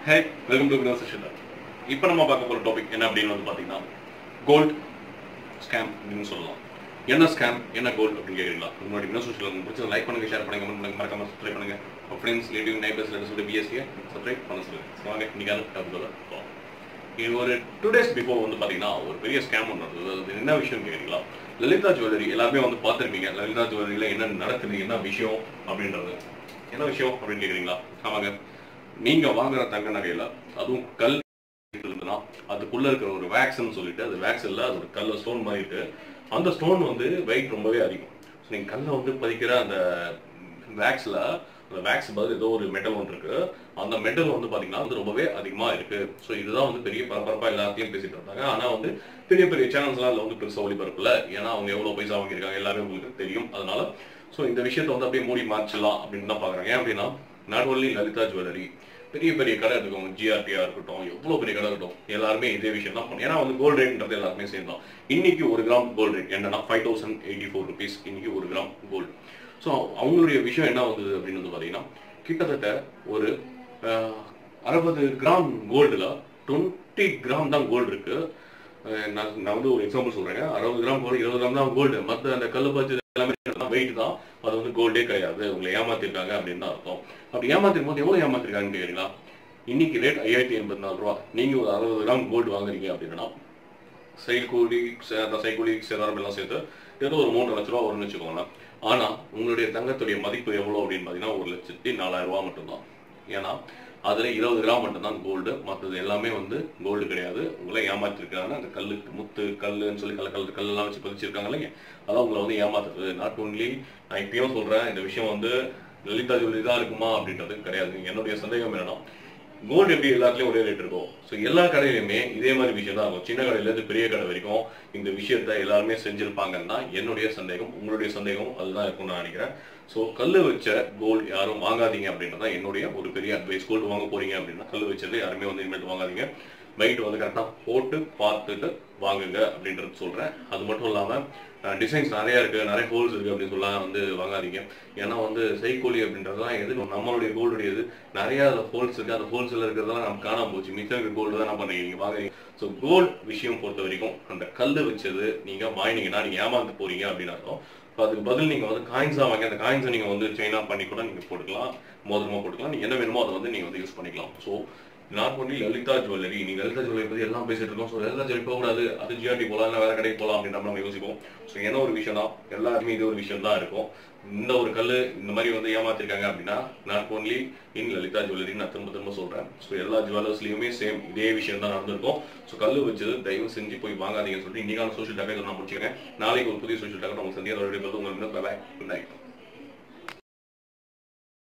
hey welcome to Vino's session இப்போ நம்ம பார்க்க போகிற டாபிக் என்ன அப்படின்னு வந்து பார்த்தீங்கன்னா கோல்ட் ஸ்கேம் அப்படின்னு சொல்லலாம் என்ன ஸ்கேம் என்ன கோல்ட் அப்படின்னு கேட்குறீங்களா முன்னாடி வினோஸ் செஷன் பிடிச்சது லைக் பண்ணுங்க ஷேர் பண்ணுங்க கமெண்ட் பண்ணுங்க மறக்காம சப்ஸ்கிரைப் பண்ணுங்க உங்கள் ஃப்ரெண்ட்ஸ் ரிலேட்டிவ் நைபர்ஸ் ரெண்டு சொல்லி பிஎஸ்சியை சப்ஸ்கிரைப் பண்ண சொல்லுங்க ஸோ வாங்க இன்னைக்கான டாபிக் போகலாம் இது ஒரு டூ டேஸ் பிஃபோர் வந்து பார்த்தீங்கன்னா ஒரு பெரிய ஸ்கேம் ஒன்று நடந்தது அது என்ன விஷயம் கேட்குறீங்களா லலிதா ஜுவல்லரி எல்லாருமே வந்து பார்த்துருப்பீங்க லலிதா ஜுவல்லரியில் என்ன நடக்குது என்ன விஷயம் அப்படின்றது என்ன விஷயம் அப்படின்னு கேட்குறீங்களா ஆமாங்க நீங்க வாங்குற தங்க நகையில அதுவும் கல் இருந்ததுன்னா அதுக்குள்ள இருக்கிற ஒரு வேக்ஸ்ன்னு சொல்லிட்டு அது வேக்ஸ் இல்ல அது ஒரு கல்ல ஸ்டோன் மாதிரி இருக்கு அந்த ஸ்டோன் வந்து வெயிட் ரொம்பவே அதிகம் ஸோ நீங்க கல்ல வந்து பதிக்கிற அந்த வேக்ஸ்ல அந்த வேக்ஸ் பதில் ஏதோ ஒரு மெட்டல் ஒன்று இருக்கு அந்த மெட்டல் வந்து பாத்தீங்கன்னா வந்து ரொம்பவே அதிகமா இருக்கு ஸோ இதுதான் வந்து பெரிய பரபரப்பா எல்லாத்தையும் பேசிட்டு இருந்தாங்க ஆனா வந்து பெரிய பெரிய சேனல்ஸ்லாம் அதில் வந்து பெருசாக ஒளிபரப்புல ஏன்னா அவங்க எவ்வளவு பைசா வாங்கியிருக்காங்க எல்லாமே உங்களுக்கு தெரியும் அதனால ஸோ இந்த விஷயத்தை வந்து அப்படியே மூடி மாற்றலாம் அப்படின்னு தான் பாக்குறாங்க ஏன் அப்படின்னா நாட் ஒன்லி லலிதா ஜுவல்லரி பெரிய பெரிய கடை இருக்கும் ஜிஆர்டியா இருக்கட்டும் எவ்வளவு பெரிய கடை இருக்கட்டும் எல்லாருமே இதே விஷயம் தான் பண்ணும் ஏன்னா வந்து கோல்டு ரேட்ன்றது எல்லாருமே சேர்ந்தோம் இன்னைக்கு ஒரு கிராம் கோல்டு ரேட் என்னன்னா five thousand eighty four rupees இன்னைக்கு ஒரு கிராம் கோல்டு ஸோ அவங்களுடைய விஷயம் என்ன வந்தது அப்படின்னு வந்து பார்த்தீங்கன்னா கிட்டத்தட்ட ஒரு அஹ், அறுபது கிராம் கோல்டுல டுவெண்ட்டி கிராம் தான் கோல்டு இருக்கு அஹ், நான் நான் வந்து ஒரு எக்ஸாம்பிள் சொல்றேங்க அறுபது கிராம் கோல்டு இருபது கிராம் தான் கோல்டு மற்ற அந்த கல்லு பச்சு எல்லாமே வெயிட் தான் அது வந்து கோல்டே கிடையாது உங்களை ஏமாத்திருக்காங்க அப்படின்னு தான் அர்த்தம் அப்படி ஏமாத்திருக்கும் போது எவ்வளவு ஏமாத்திருக்காங்கன்னு கேக்குறீங்களா இன்னைக்கு ரேட் ஐயாயிரத்தி எண்பத்தி நாலு ரூபா நீங்க ஒரு அறுபது கிராம் கோல்டு வாங்குறீங்க அப்படின்னா சைக்கூலி அந்த சைக்கூலி சேதாரம் எல்லாம் சேர்த்து ஏதோ ஒரு மூணு லட்ச ரூபா வரும்னு வச்சுக்கோங்களேன் ஆனா உங்களுடைய தங்கத்துடைய மதிப்பு எவ்வளவு அப்படின்னு பாத்தீங்கன்னா ஒரு லட்சத்தி நாலாயிரம் ரூபாய் மட்டும்தான் ஏன்னா அதுல இருபது கிராம் மட்டும்தான் கோல்டு மற்றது எல்லாமே வந்து கோல்டு கிடையாது உங்களை ஏமாத்திருக்காங்க அந்த கல்லுக்கு முத்து கல்லுன்னு சொல்லி கல்ல கல் கல்லெல்லாம் வச்சு பதிச்சிருக்காங்க இல்லைங்க அதான் உங்களை வந்து ஏமாத்துறது நாட் ஒன்லி நான் இப்பயும் சொல்றேன் இந்த விஷயம் வந்து லலிதா ஜுவல்லரி தான் இருக்குமா அப்படின்றது கிடையாது என்னுடைய சந்தேகம் என்னன்னா கோல்டு எப்படி எல்லாத்துலயும் ஒரே ரேட் இருக்கும் ஸோ எல்லா கடையிலுமே இதே மாதிரி விஷயம் தான் இருக்கும் சின்ன கடையில இருந்து பெரிய கடை வரைக்கும் இந்த விஷயத்த எல்லாருமே செஞ்சிருப்பாங்கன்னா என்னுடைய சந்தேகம் உங்களுடைய சந்தேகம் அதுதான் இருக்கும்னு நான் நினைக்கிறேன் ஸோ கல்லு வச்ச கோல்டு யாரும் வாங்காதீங்க அப்படின்றதான் என்னுடைய ஒரு பெரிய அட்வைஸ் கோல்டு வாங்க போறீங்க அப்படின்னா கல்லு வச்சது யாருமே வந்து இனிமேல் வாங்காதீங்க வெயிட் வந்து கரெக்டாக போட்டு பார்த்துட்டு வாங்குங்க அப்படின்றது சொல்றேன் அது மட்டும் இல்லாம டிசைன்ஸ் நிறைய இருக்கு நிறைய ஹோல்ஸ் இருக்கு அப்படின்னு சொல்லலாம் வந்து வாங்காதீங்க ஏன்னா வந்து சைக்கோலி அப்படின்றதுலாம் எது நம்மளுடைய கோல்டுடையது நிறைய ஹோல்ஸ் இருக்கு அந்த ஹோல்ஸ்ல இருக்கிறதெல்லாம் நம்ம காணாம போச்சு மிச்சம் கோல்டு தான் என்ன பண்றீங்க வாங்குறீங்க ஸோ கோல்ட் விஷயம் பொறுத்த வரைக்கும் அந்த கல்லு வச்சது நீங்க வாங்கினீங்கன்னா நீங்க ஏமாந்து போறீங்க அப்படின்னு அர்த்தம் அப்ப அதுக்கு பதில் நீங்க வந்து காயின்ஸா வாங்கி அந்த காயின்ஸை நீங்க வந்து செயினா பண்ணி கூட நீங்க போட்டுக்கலாம் மோதிரமா போட்டுக்கலாம் நீங்க என்ன வேணுமோ அதை வந்து நீங்க வந்து யூஸ் பண்ணிக்கலாம் so not only Lalitha jewellery நீங்க லலிதா ஜுவல்லரி பத்தி எல்லாம் பேசிட்டு இருக்கோம் ஸோ லலிதா ஜுவல்லரி போகக்கூடாது அது ஜிஆர்டி போகலாம் இல்லை வேற கடைக்கு போகலாம் அப்படின்னு நம்ம யோசிப்போம் ஸோ என்ன ஒரு விஷயம் தான் எல்லாருமே இது ஒரு விஷயம் தான் இருக்கும் இந்த ஒரு கல்லு இந்த மாதிரி வந்து ஏமாத்திருக்காங்க அப்படின்னா not only in Lalitha jewellery நான் திரும்ப திரும்ப சொல்றேன் ஸோ எல்லா ஜுவல்லர்ஸ்லயுமே சேம் இதே விஷயம் தான் நடந்திருக்கும் ஸோ கல்லு வச்சது தயவு செஞ்சு போய் வாங்காதீங்கன்னு சொல்லிட்டு இன்னைக்கான சோஷியல் டாக்கை நான் முடிச்சுக்கிறேன் நாளைக்கு ஒரு புதிய சோஷியல் டாக்கை நம்ம சந்தியா உங்களுக்கு உங்களுக்கு பாய் குட் நைட்